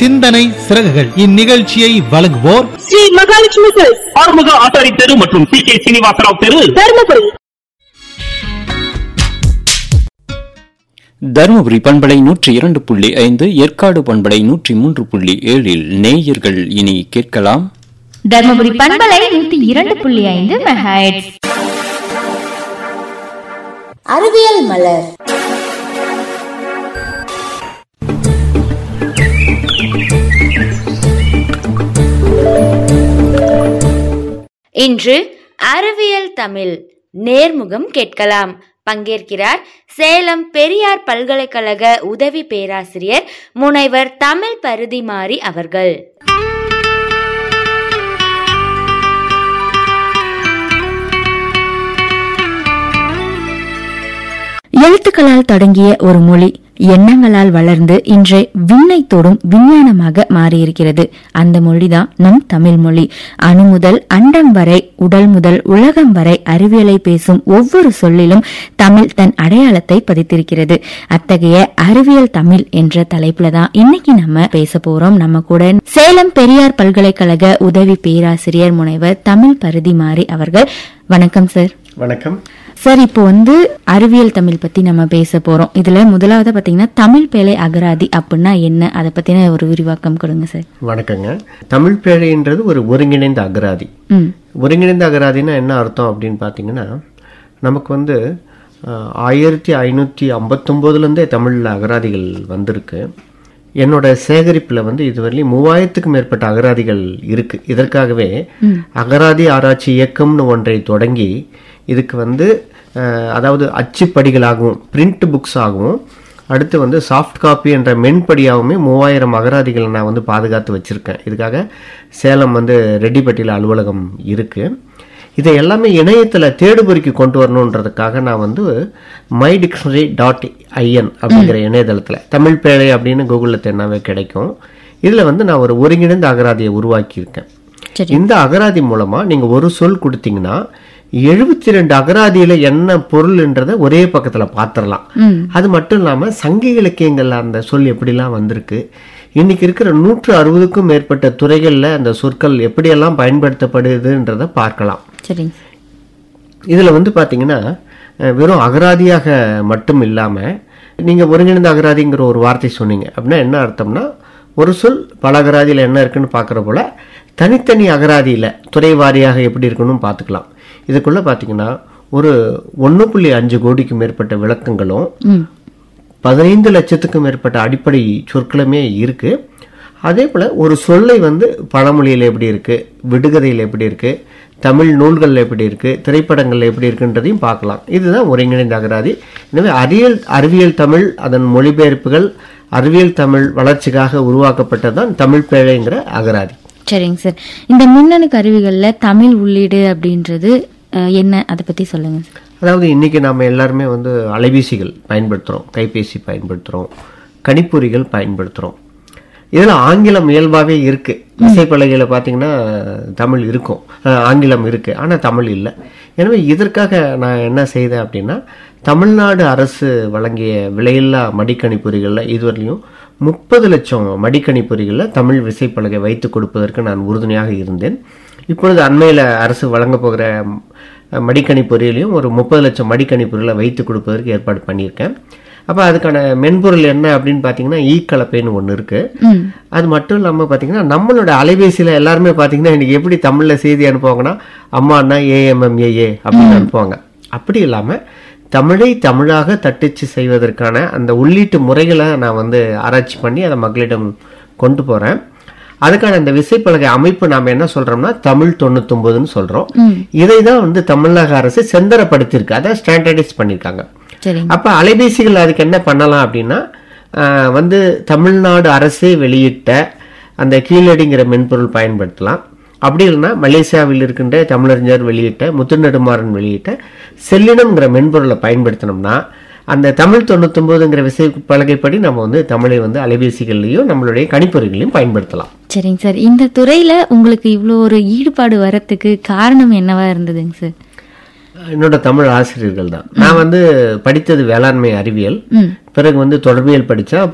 சிந்தனை சிறகுகள் இந்நிகழ்ச்சியை வழங்குவோர் ஸ்ரீ மகாலட்சுமி செல்ஸ் ஆறுமுக ஆசாரி தெரு மற்றும் சி கே சீனிவாசராவ் தெரு தருமபுரி தருமபுரி பண்பலை நூற்றி இரண்டு புள்ளி ஐந்து ஏற்காடு பண்பலை நூற்றி மூன்று புள்ளி ஏழில் நேயர்கள் இனி கேட்கலாம் தர்மபுரி பண்பலை நூத்தி இரண்டு புள்ளி ஐந்து மெகாஹெட்ஸ் அறிவியல் மலர் இன்று அறிவியல் தமிழ் நேர்முகம் கேட்கலாம் பங்கேற்கிறார் சேலம் பெரியார் பல்கலைக்கழக உதவி பேராசிரியர் முனைவர் தமிழ் பருதிமாரி அவர்கள் எழுத்துக்களால் தொடங்கிய ஒரு மொழி எண்ணங்களால் வளர்ந்து இன்றை விண்ணை தொடும் விஞ்ஞானமாக மாறியிருக்கிறது அந்த மொழிதான் நம் தமிழ் மொழி அணு முதல் அண்டம் வரை உடல் முதல் உலகம் வரை அறிவியலை பேசும் ஒவ்வொரு சொல்லிலும் தமிழ் தன் அடையாளத்தை பதித்திருக்கிறது அத்தகைய அறிவியல் தமிழ் என்ற தலைப்புல தான் இன்னைக்கு நம்ம பேச போறோம் நம்ம கூட சேலம் பெரியார் பல்கலைக்கழக உதவி பேராசிரியர் முனைவர் தமிழ் பருதிமாரி அவர்கள் வணக்கம் சார் வணக்கம் சார் இப்போ வந்து அறிவியல் தமிழ் பத்தி நம்ம பேச போறோம் இதுல முதலாவது பாத்தீங்கன்னா தமிழ் பேழை அகராதி அப்படின்னா என்ன அதை பத்தின ஒரு விரிவாக்கம் கொடுங்க சார் வணக்கங்க தமிழ் பேழைன்றது ஒரு ஒருங்கிணைந்த அகராதி ம் ஒருங்கிணைந்த அகராதினா என்ன அர்த்தம் அப்படின்னு பார்த்தீங்கன்னா நமக்கு வந்து அஹ், ஆயிரத்தி ஐநூற்றி ஐம்பத்தொம்போதுலேருந்தே தமிழில் அகராதிகள் வந்திருக்கு என்னோட சேகரிப்பில் வந்து இதுவரையிலும் மூவாயிரத்துக்கும் மேற்பட்ட அகராதிகள் இருக்கு இதற்காகவே அகராதி ஆராய்ச்சி இயக்கம்னு ஒன்றை தொடங்கி இதுக்கு வந்து அஹ், அதாவது அச்சுப்படிகளாகவும் பிரிண்ட் புக்ஸ் ஆகவும் அடுத்து வந்து சாஃப்ட் காப்பி என்ற மென்படியாகவுமே மூவாயிரம் அகராதிகளை நான் வந்து பாதுகாத்து வச்சுருக்கேன் இதுக்காக சேலம் வந்து ரெட்டிப்பட்டியில் அலுவலகம் இருக்குது இதை எல்லாமே இணையத்தில் தேடுபொறிக்கு கொண்டு வரணுன்றதுக்காக நான் வந்து மை டிக்ஷனரி டாட் ஐஎன் அப்படிங்கிற இணையதளத்தில் தமிழ் பேழை அப்படின்னு கூகுளில் தேடினாவே கிடைக்கும் இதில் வந்து நான் ஒரு ஒருங்கிணைந்த அகராதியை உருவாக்கியிருக்கேன் சரி. இந்த அகராதி மூலமாக நீங்கள் ஒரு சொல் கொடுத்தீங்கன்னா எழுபத்தி ரெண்டு அகராதியில் என்ன பொருள்ன்றதை ஒரே பக்கத்தில் பார்த்துடலாம் அது மட்டும் இல்லாமல் சங்க இலக்கியங்கள்ல அந்த சொல் எப்படிலாம் வந்திருக்கு இன்னைக்கு இருக்கிற நூற்று அறுபதுக்கும் மேற்பட்ட துறைகளில் அந்த சொற்கள் எப்படியெல்லாம் பயன்படுத்தப்படுதுன்றதை பார்க்கலாம் சரிங்க இதில் வந்து பார்த்தீங்கன்னா அஹ், வெறும் அகராதியாக மட்டும் இல்லாமல் நீங்கள் ஒருங்கிணைந்த அகராதிங்கிற ஒரு வார்த்தை சொன்னீங்க அப்படின்னா என்ன அர்த்தம்னா ஒரு சொல் பல அகராதியில் என்ன இருக்குன்னு பார்க்குற போல தனித்தனி அகராதியில் துறை வாரியாக எப்படி இருக்குன்னு பார்த்துக்கலாம் இதுக்குள்ளே பார்த்தீங்கன்னா ஒரு ஒன்று புள்ளி அஞ்சு கோடிக்கு மேற்பட்ட விளக்கங்களும் பதினைந்து லட்சத்துக்கும் மேற்பட்ட அடிப்படை சொற்களுமே இருக்கு அதே போல ஒரு சொல்லை வந்து பழமொழியில் எப்படி இருக்கு விடுகதையில் எப்படி இருக்கு தமிழ் நூல்களில் எப்படி இருக்கு திரைப்படங்களில் எப்படி இருக்குன்றதையும் பார்க்கலாம் இதுதான் ஒருங்கிணைந்த அகராதி எனவே அறிவியல் அறிவியல் தமிழ் அதன் மொழிபெயர்ப்புகள் அறிவியல் தமிழ் வளர்ச்சிக்காக உருவாக்கப்பட்டதுதான் தமிழ் பேழைங்கிற அகராதி சரிங்க சார் இந்த மின்னணு கருவிகள்ல தமிழ் உள்ளீடு அப்படின்றது அஹ், என்ன அதை பத்தி சொல்லுங்க சார் அதாவது இன்னைக்கு நாம எல்லாருமே வந்து அலைபேசிகள் பயன்படுத்துகிறோம் கைபேசி பயன்படுத்துகிறோம் கணிப்பொறிகள் பயன்படுத்துகிறோம் இதில் ஆங்கிலம் இயல்பாகவே இருக்கு இசைப்பலகையில் பார்த்தீங்கன்னா தமிழ் இருக்கும் அஹ், ஆங்கிலம் இருக்கு ஆனால் தமிழ் இல்லை எனவே இதற்காக நான் என்ன செய்தேன் அப்படின்னா தமிழ்நாடு அரசு வழங்கிய விலையில்லா மடிக்கணிப்பொறிகளில் இதுவரையிலும் முப்பது லட்சம் மடிக்கணிப்பொறிகளில் தமிழ் விசைப்பலகை வைத்து கொடுப்பதற்கு நான் உறுதுணையாக இருந்தேன் இப்பொழுது அண்மையில் அரசு வழங்க போகிற மடிக்கணி பொறியிலையும் ஒரு முப்பது லட்சம் மடிக்கணி பொருளை வைத்து கொடுப்பதற்கு ஏற்பாடு பண்ணியிருக்கேன் அப்போ அதுக்கான மென்பொருள் என்ன அப்படின்னு பார்த்தீங்கன்னா ஈ கலப்பைன்னு ஒன்று இருக்கு அது மட்டும் இல்லாமல் பார்த்தீங்கன்னா நம்மளோட அலைபேசியில் எல்லாருமே பார்த்தீங்கன்னா இன்னைக்கு எப்படி தமிழில் செய்தி அனுப்புவாங்கன்னா அம்மா அண்ணா ஏஎம்எம்ஏஏ அப்படின்னு அனுப்புவாங்க அப்படி இல்லாமல் தமிழை தமிழாக தட்டிச்சு செய்வதற்கான அந்த உள்ளீட்டு முறைகளை நான் வந்து ஆராய்ச்சி பண்ணி அதை மக்களிடம் கொண்டு போகிறேன் அதுக்கான இந்த விசைப்பலகை அமைப்பு நாம என்ன சொல்றோம்னா தமிழ் தொண்ணூத்தொன்பதுன்னு சொல்றோம் இதை தான் வந்து தமிழக அரசு செந்தரப்படுத்தியிருக்கு அதை ஸ்டாண்டர்டைஸ் பண்ணியிருக்காங்க சரிங்க அப்ப அலைபேசிகள் அதுக்கு என்ன பண்ணலாம் அப்படின்னா ஆஹ், வந்து தமிழ்நாடு அரசே வெளியிட்ட அந்த கீழடிங்கிற மென்பொருள் பயன்படுத்தலாம் அப்படி இல்லைன்னா மலேசியாவில் இருக்கின்ற தமிழறிஞர் வெளியிட்ட முத்துநெடுமாறன் வெளியிட்ட செல்லினம்ங்கிற மென்பொருளை பயன்படுத்தினோம்னா அந்த தமிழ் தொண்ணூத்தொன்பதுங்கிற விசை பலகைப்படி நம்ம வந்து தமிழை வந்து அலைபேசிகள்லையும் நம்மளுடைய கணிப்பொறிகளையும் பயன்படுத்தலாம் சரிங்க சார் இந்த துறையில உங்களுக்கு இவ்வளோ ஒரு ஈடுபாடு வரத்துக்கு காரணம் என்னவா இருந்ததுங்க சார் என்னோட தமிழ் ஆசிரியர்கள் தான் நான் வந்து படித்தது வேளாண்மை அறிவியல் பிறகு வந்து தொடர்பியல் படித்தேன்